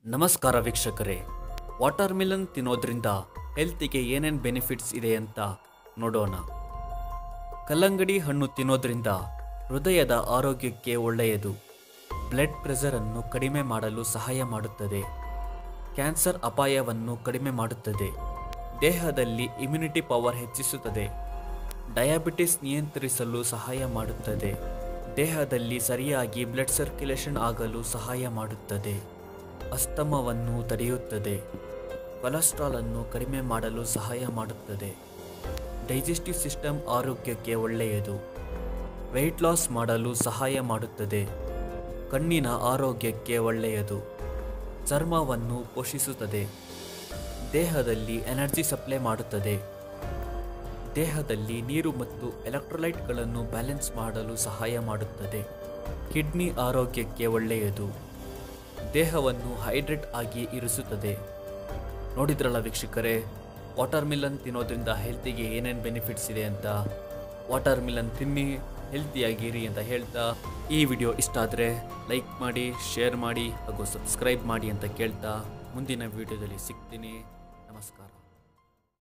ನಮಸ್ಕಾರ ವೀಕ್ಷಕರೇ ವಾಟರ್ ಮಿಲನ್ ತಿನ್ನೋದ್ರಿಂದ ಹೆಲ್ತಿಗೆ ಏನೇನು ಬೆನಿಫಿಟ್ಸ್ ಇದೆ ಅಂತ ನೋಡೋಣ ಕಲ್ಲಂಗಡಿ ಹಣ್ಣು ತಿನ್ನೋದ್ರಿಂದ ಹೃದಯದ ಆರೋಗ್ಯಕ್ಕೆ ಒಳ್ಳೆಯದು ಬ್ಲಡ್ ಪ್ರೆಷರನ್ನು ಕಡಿಮೆ ಮಾಡಲು ಸಹಾಯ ಮಾಡುತ್ತದೆ ಕ್ಯಾನ್ಸರ್ ಅಪಾಯವನ್ನು ಕಡಿಮೆ ಮಾಡುತ್ತದೆ ದೇಹದಲ್ಲಿ ಇಮ್ಯುನಿಟಿ ಪವರ್ ಹೆಚ್ಚಿಸುತ್ತದೆ ಡಯಾಬಿಟಿಸ್ ನಿಯಂತ್ರಿಸಲು ಸಹಾಯ ಮಾಡುತ್ತದೆ ದೇಹದಲ್ಲಿ ಸರಿಯಾಗಿ ಬ್ಲಡ್ ಸರ್ಕ್ಯುಲೇಷನ್ ಆಗಲು ಸಹಾಯ ಮಾಡುತ್ತದೆ ಅಸ್ತಮವನ್ನು ತಡೆಯುತ್ತದೆ ಕೊಲೆಸ್ಟ್ರಾಲ್ ಅನ್ನು ಕಡಿಮೆ ಮಾಡಲು ಸಹಾಯ ಮಾಡುತ್ತದೆ ಡೈಜೆಸ್ಟಿವ್ ಸಿಸ್ಟಮ್ ಆರೋಗ್ಯಕ್ಕೆ ಒಳ್ಳೆಯದು ವೆಯ್ಟ್ ಲಾಸ್ ಮಾಡಲು ಸಹಾಯ ಮಾಡುತ್ತದೆ ಕಣ್ಣಿನ ಆರೋಗ್ಯಕ್ಕೆ ಒಳ್ಳೆಯದು ಚರ್ಮವನ್ನು ಪೋಷಿಸುತ್ತದೆ ದೇಹದಲ್ಲಿ ಎನರ್ಜಿ ಸಪ್ಲೈ ಮಾಡುತ್ತದೆ ದೇಹದಲ್ಲಿ ನೀರು ಮತ್ತು ಎಲೆಕ್ಟ್ರೋಲೈಟ್ಗಳನ್ನು ಬ್ಯಾಲೆನ್ಸ್ ಮಾಡಲು ಸಹಾಯ ಮಾಡುತ್ತದೆ ಕಿಡ್ನಿ ಆರೋಗ್ಯಕ್ಕೆ ಒಳ್ಳೆಯದು ದೇಹವನ್ನು ಹೈಡ್ರೇಟ್ ಆಗಿ ಇರಿಸುತ್ತದೆ ನೋಡಿದ್ರಲ್ಲ ವೀಕ್ಷಕರೇ ವಾಟರ್ ಮಿಲನ್ ತಿನ್ನೋದ್ರಿಂದ ಹೆಲ್ತಿಗೆ ಏನೇನು ಬೆನಿಫಿಟ್ಸ್ ಇದೆ ಅಂತ ವಾಟರ್ ಮಿಲನ್ ತಿನ್ನಿ ಹೆಲ್ತಿಯಾಗಿರಿ ಅಂತ ಹೇಳ್ತಾ ಈ ವಿಡಿಯೋ ಇಷ್ಟ ಆದರೆ ಲೈಕ್ ಮಾಡಿ ಶೇರ್ ಮಾಡಿ ಹಾಗೂ ಸಬ್ಸ್ಕ್ರೈಬ್ ಮಾಡಿ ಅಂತ ಕೇಳ್ತಾ ಮುಂದಿನ ವಿಡಿಯೋದಲ್ಲಿ ಸಿಗ್ತೀನಿ ನಮಸ್ಕಾರ